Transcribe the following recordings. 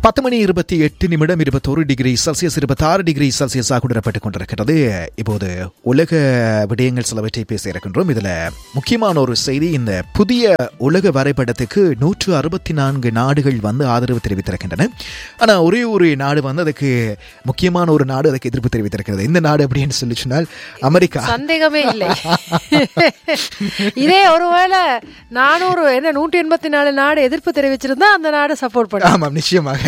பத்து மணி இருபத்தி எட்டு நிமிடம் இருபத்தோரு டிகிரி செல்சியஸ் இருபத்தாறு டிகிரி செல்சியஸாக உணரப்பட்டுக் கொண்டிருக்கிறது இப்போது உலக விடயங்கள் சிலவற்றை பேச இருக்கின்றோம் இதுல முக்கியமான ஒரு செய்தி இந்த புதிய உலக வரைபடத்துக்கு நூற்று அறுபத்தி நான்கு நாடுகள் வந்து ஆதரவு தெரிவித்திருக்கின்றன ஆனா ஒரே ஒரு நாடு வந்து அதுக்கு முக்கியமான ஒரு நாடு அதுக்கு எதிர்ப்பு தெரிவித்திருக்கிறது இந்த நாடு அப்படின்னு சொல்லி சொன்னால் அமெரிக்கா சந்தேகமே இல்லை இதே ஒருவேளை நானூறு என்ன நூற்றி எண்பத்தி நாலு நாடு எதிர்ப்பு தெரிவிச்சிருந்தா அந்த நாடு சப்போர்ட் பண்ணும் ஆமாம் நிச்சயமாக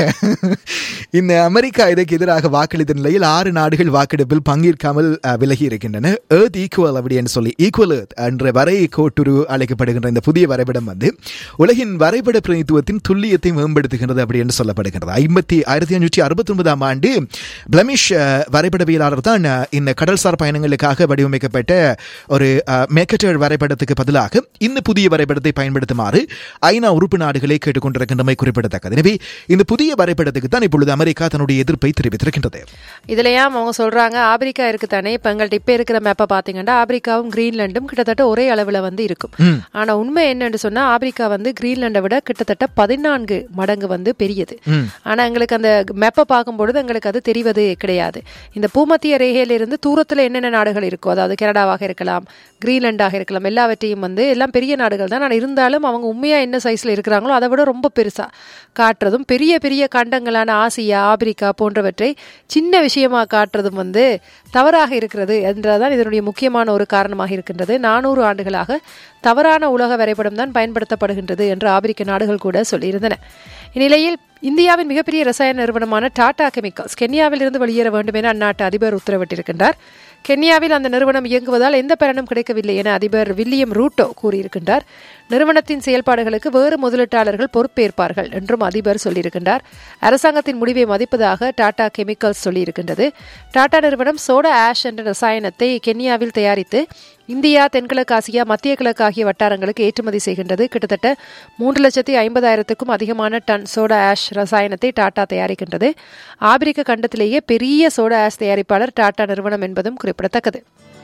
இந்த அமெரிக்கா இதற்கு எதிராக வாக்களித்த நிலையில் ஆறு நாடுகள் வாக்கெடுப்பில் பங்கேற்காமல் அஹ், விலகி இருக்கின்றன ஏர்த் ஈக்குவல் அப்படின்னு சொல்லி ஈக்குவல் ஏர்த் என்ற வரை கோட்டுரு அழைக்கப்படுகின்ற இந்த புதிய வரைபடம் வந்து உலகின் வரைபட பிரதித்துவத்தின் துல்லியத்தை மேம்படுத்துகின்றது அப்படி என்று சொல்லப்படுகிறது ஐம்பத்தி ஆயிரத்தி அஞ்சூற்றி அறுபத்தி ஒன்பதாம் ஆண்டு பிளமிஷ் அஹ், வரைபடவியலாளர் தான் அஹ், இந்த கடல்சார் பயணங்களுக்காக வடிவமைக்கப்பட்ட ஒரு மேக்கட்டர் வரைபடத்துக்கு பதிலாக இந்த புதிய வரைபடத்தை பயன்படுத்துமாறு ஐநா உறுப்பு நாடுகளை கேட்டுக்கொண்டிருக்கின்றமை குறிப்பிடத்தக்கது எனவே இந்த புதிய வரைபடத்துக்கு தான் இப்பொழுது அமெரிக்கா தன்னுடைய எதிர்ப்பை தெரிவித்திருக்கின்றது இதுலயாம் அவங்க சொல்றாங்க ஆப்பிரிக்கா இருக்கு தானே இப்ப எங்கள்ட்ட இப்ப இருக்கிற மேப்பை பாத்தீங்கன்னா ஆப்பிரிக்காவும் கிரீன்லாண்டும் கிட்டத்தட்ட ஒரே அளவுல வந்து இருக்கும் ஆனா உண்மை என்னன்னு சொன்னா ஆப்பிரிக்கா வந்து கிரீன்லாண்டை விட கிட்டத்தட்ட பதினான்கு மடங்கு வந்து பெரியது ஆனா எங்களுக்கு அந்த மேப்பை பார்க்கும்பொழுது எங்களுக்கு அது தெரிவது கிடையாது இந்த பூமத்திய ரேகையிலிருந்து தூரத்துல என்னென்ன நாடுகள் இருக்கோ அதாவது கனடாவாக இருக்கலாம் கிரீன்லாண்டாக இருக்கலாம் எல்லாவற்றையும் வந்து எல்லாம் பெரிய நாடுகள் தான் ஆனா இருந்தாலும் அவங்க உண்மையா என்ன சைஸ்ல இருக்கிறாங்களோ அதை விட ரொம்ப பெருசா காட்டுறதும் பெரிய பெரிய கண்டங்களான ஆசியா ஆப்பிரிக்கா போன்றவற்றை சின்ன விஷயமா காட்டுறதும் வந்து தவறாக இருக்கிறது என்றதான் இதனுடைய முக்கியமான ஒரு காரணமாக இருக்கின்றது நானூறு ஆண்டுகளாக தவறான உலக வரைபடம் தான் பயன்படுத்தப்படுகின்றது என்று ஆப்பிரிக்க நாடுகள் கூட சொல்லியிருந்தன இந்நிலையில் இந்தியாவின் மிகப்பெரிய ரசாயன நிறுவனமான டாடா கெமிக்கல்ஸ் கென்யாவில் இருந்து வெளியேற வேண்டும் என அந்நாட்டு அதிபர் உத்தரவிட்டிருக்கின்றார் கென்யாவில் அந்த நிறுவனம் இயங்குவதால் எந்த பலனும் கிடைக்கவில்லை என அதிபர் வில்லியம் ரூட்டோ கூறியிருக்கின்றார் நிறுவனத்தின் செயல்பாடுகளுக்கு வேறு முதலீட்டாளர்கள் பொறுப்பேற்பார்கள் என்றும் அதிபர் சொல்லியிருக்கின்றார் அரசாங்கத்தின் முடிவை மதிப்பதாக டாடா கெமிக்கல்ஸ் சொல்லியிருக்கின்றது டாடா நிறுவனம் சோடா ஆஷ் என்ற ரசாயனத்தை கென்யாவில் தயாரித்து இந்தியா தென்கிழக்கு ஆசியா மத்திய கிழக்கு ஆகிய வட்டாரங்களுக்கு ஏற்றுமதி செய்கின்றது கிட்டத்தட்ட மூன்று லட்சத்தி ஐம்பதாயிரத்துக்கும் அதிகமான டன் சோடா ஆஷ் ரசாயனத்தை டாடா தயாரிக்கின்றது ஆப்பிரிக்க கண்டத்திலேயே பெரிய சோடா ஆஷ் தயாரிப்பாளர் டாடா நிறுவனம் என்பதும் குறிப்பிடத்தக்கது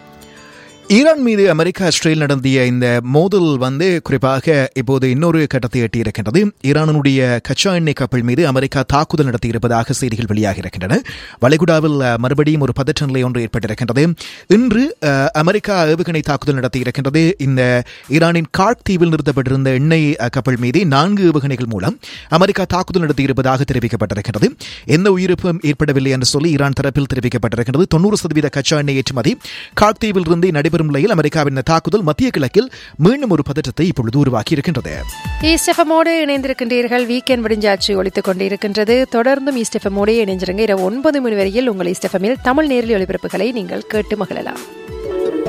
ஈரான் மீது அமெரிக்கா இஸ்ரேல் நடத்திய இந்த மோதல் வந்து குறிப்பாக இப்போது இன்னொரு கட்டத்தை எட்டியிருக்கின்றது ஈரானுடைய கச்சா எண்ணெய் கப்பல் மீது அமெரிக்கா தாக்குதல் நடத்தியிருப்பதாக செய்திகள் வெளியாகி இருக்கின்றன வளைகுடாவில் அஹ், மறுபடியும் ஒரு பதற்ற நிலை ஒன்று ஏற்பட்டிருக்கின்றது இன்று அஹ், அமெரிக்கா ஏவுகணை தாக்குதல் நடத்தியிருக்கின்றது இந்த ஈரானின் கார்க் தீவில் நிறுத்தப்பட்டிருந்த எண்ணெய் அஹ், கப்பல் மீது நான்கு ஏவுகணைகள் மூலம் அமெரிக்கா தாக்குதல் நடத்தியிருப்பதாக தெரிவிக்கப்பட்டிருக்கிறது எந்த உயிரிழப்பும் ஏற்படவில்லை என்று சொல்லி ஈரான் தரப்பில் தெரிவிக்கப்பட்டிருக்கிறது தொண்ணூறு சதவீத கச்சா எண்ணெய் ஏற்றுமதி கார்க் தீவில் இருந்து நடைபெறும் நிலையில் அமெரிக்காவின் இந்த தாக்குதல் மத்திய கிழக்கில் மீண்டும் ஒரு பதற்றத்தை இப்பொழுது உருவாக்கி இருக்கின்றது ஈஸ்டெஃபமோடு இணைந்திருக்கின்றீர்கள் வீக்கெண்ட் விடிஞ்சாச்சு ஒழித்துக் கொண்டிருக்கின்றது தொடர்ந்தும் ஈஸ்டெஃபமோடு இணைஞ்சிருங்க இரவு ஒன்பது மணி வரையில் உங்கள் ஈஸ்டெஃபமில் தமிழ் நேரில் ஒளிபரப்புகளை நீங்கள் கேட்டு மகிழலாம்